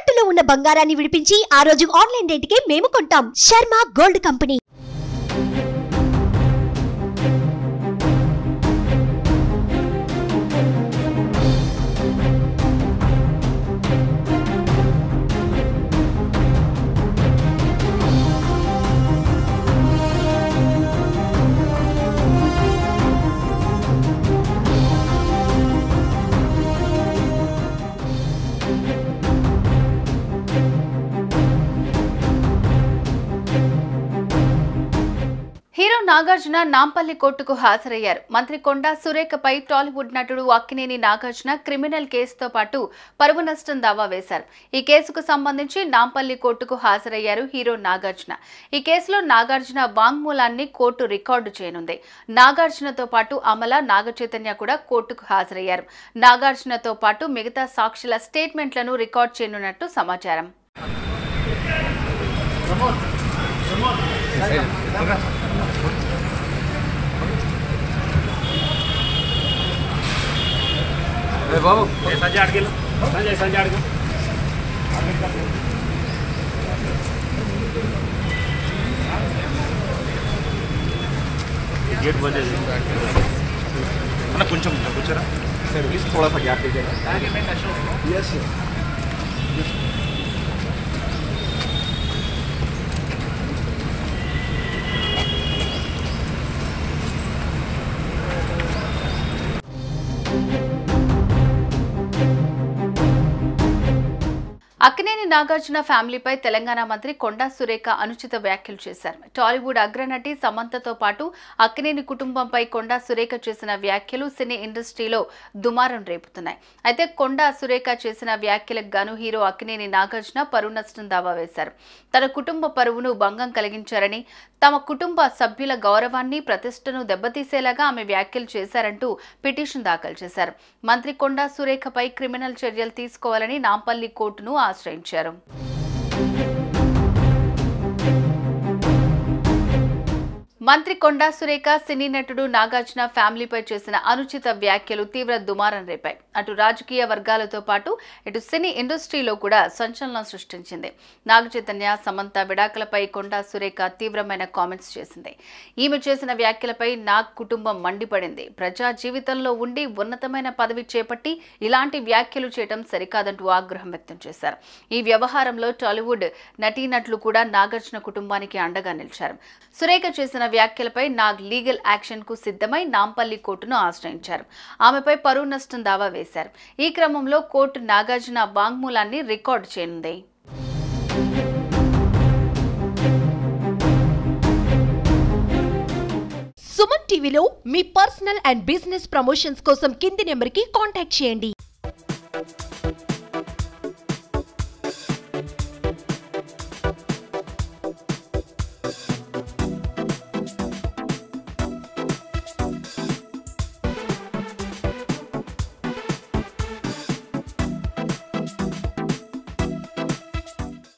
తాకట్టులో ఉన్న బంగారాన్ని విడిపించి ఆ రోజు ఆన్లైన్ రేటుకే మేము కొంటాం Sharma gold company hero Nagarjuna Nampally కోర్టుకు హాజరయ్యారు మంత్రి కొండా సురేఖపై టాలీవుడ్ నటుడు అక్కినేని నాగార్జున క్రిమినల్ కేసుతో పాటు పరువు నష్టం దావా వేశారు ఈ కేసుకు సంబంధించి నాంపల్లి కోర్టుకు హాజరయ్యారు హీరో నాగార్జున ఈ కేసులో నాగార్జున వాంగ్మూలాన్ని కోర్టు రికార్డు చేయనుంది నాగార్జునతో పాటు అమల నాగచైతన్య కూడా కోర్టుకు హాజరయ్యారు నాగార్జునతో పాటు మిగతా సాక్షుల స్టేట్మెంట్లను రికార్డ్ చేయనున్నట్టు సమాచారం బాబు సంజయ్ అడిగిల్లు సంజయ్ సంజయ్ అడిగి गेट बंद है అన్న కొంచెం కూర్చోరా सर प्लीज थोड़ा सा गैप दीजिएगा यस అక్కినేని నాగార్జున ఫ్యామిలీపై తెలంగాణ మంత్రి కొండా సురేఖ అనుచిత వ్యాఖ్యలు చేశారు టాలీవుడ్ అగ్రనటి సమంతతో పాటు అక్కినేని కుటుంబంపై కొండా సురేఖ చేసిన వ్యాఖ్యలు సినీ ఇండస్ట్రీలో దుమారం రేపుతున్నాయి అయితే కొండా సురేఖ చేసిన వ్యాఖ్యలకు గాను హీరో అక్కినేని నాగార్జున పరువు నష్టం దావా వేశారు తన కుటుంబ పరువును భంగం కలిగించారని తమ కుటుంబ సభ్యుల గౌరవాన్ని ప్రతిష్టను దెబ్బతీసేలాగా ఆమె వ్యాఖ్యలు చేశారంటూ పిటిషన్ దాఖలు చేశారు మంత్రి కొండా సురేఖపై క్రిమినల్ చర్యలు తీసుకోవాలని నాంపల్లి కోర్టును ఆశ్రయించారు మంత్రి కొండా సురేఖ సినీ నటుడు నాగార్జున ఫ్యామిలీపై చేసిన అనుచిత వ్యాఖ్యలు తీవ్ర దుమారం రేపాయి అటు రాజకీయ వర్గాలతో పాటు ఇటు సినీ ఇండస్ట్రీలో కూడా సంచలనం సృష్టించింది నాగ చైతన్య సమంత విడాకులపై కొండా సురేఖ తీవ్రమైన కామెంట్స్ చేసింది ఈమె చేసిన వ్యాఖ్యలపై నాగ్ కుటుంబం మండిపడింది ప్రజా జీవితంలో ఉండి ఉన్నతమైన పదవి చేపట్టి ఇలాంటి వ్యాఖ్యలు చేయడం సరికాదంటూ ఆగ్రహం వ్యక్తం చేశారు ఈ వ్యవహారంలో టాలీవుడ్ నటీనటులు కూడా నాగార్జున కుటుంబానికి అండగా నిలిచారు సురేఖ చేసిన వ్యాఖ్యలపై నాగ్ లీగల్ యాక్షన్ కు సిద్ధమై నాంపల్లి కోర్టును ఆశ్రయించారు ఆమెపై పరువు నష్టం దావా వేశారు ఈ క్రమంలో కోర్టు నాగార్జున వాంగ్మూలాన్ని రికార్డు చేయనుంది సుమన్ టీవీలో మీ పర్సనల్ అండ్ బిజినెస్ ప్రమోషన్స్ కోసం కింది నెంబర్కి కాంటాక్ట్ చేయండి